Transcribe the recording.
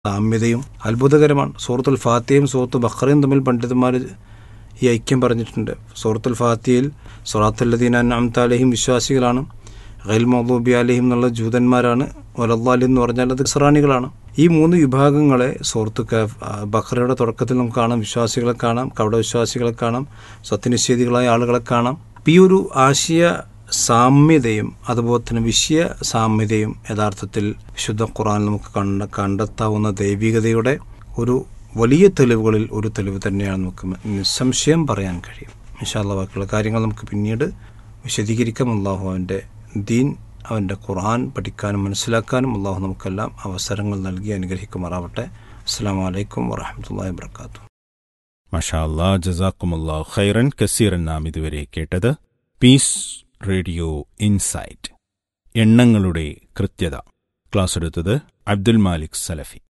സാമ്യതയും അത്ഭുതകരമാണ് സൂറത്തുൽ ഫാത്തിയും സൂറത്ത് ബഖറയും തമ്മിൽ പണ്ഡിതന്മാർ ഈ ഐക്യം പറഞ്ഞിട്ടുണ്ട് സൂറത്തുൽ ഫാത്തിയിൽ സൊറാത്തുല്ലദീൻ അൻഅംത വിശ്വാസികളാണ് ഖൈൽ മൗദൂബി അലഹിം എന്നുള്ള ജൂതന്മാരാണ് ഒലല്ലാലി എന്ന് പറഞ്ഞാൽ അത് ഇസ്രാണികളാണ് ഈ മൂന്ന് വിഭാഗങ്ങളെ സൂറത്ത് കഫ് ബഖറയുടെ തുടക്കത്തിൽ നമുക്ക് കാണാം വിശ്വാസികളെ കാണാം കവട വിശ്വാസികളെ കാണാം സത്യനിഷേധികളായ ആളുകളെ കാണാം ഈ ഒരു ആശയ സാമ്യതയും അതുപോലെ തന്നെ വിഷയ സാമ്യതയും യഥാർത്ഥത്തിൽ വിശുദ്ധ ഖുറാൻ നമുക്ക് കണ്ട കണ്ടെത്താവുന്ന ദൈവികതയുടെ ഒരു വലിയ തെളിവുകളിൽ ഒരു തെളിവ് തന്നെയാണ് നമുക്ക് നിസ്സംശയം പറയാൻ കഴിയും ഇൻഷാല്ല ബാക്കിയുള്ള കാര്യങ്ങൾ നമുക്ക് പിന്നീട് വിശദീകരിക്കാം അള്ളാഹു അവൻ്റെ ദീൻ അവൻ്റെ ഖുർആൻ പഠിക്കാനും മനസ്സിലാക്കാനും അള്ളാഹു നമുക്കെല്ലാം അവസരങ്ങൾ നൽകി അനുഗ്രഹിക്കുമാറാവട്ടെ അസ്സാം വലൈക്കും വാഹമത്തല്ലാ വാത്തു മഷാ അല്ലാ ജസാക്കുമുല്ലാ ഖൈറൻ കസീറൻ നാം ഇതുവരെ കേട്ടത് പീസ് റേഡിയോ ഇൻസൈറ്റ് എണ്ണങ്ങളുടെ കൃത്യത ക്ലാസ് എടുത്തത് അബ്ദുൽ മാലിക് സലഫി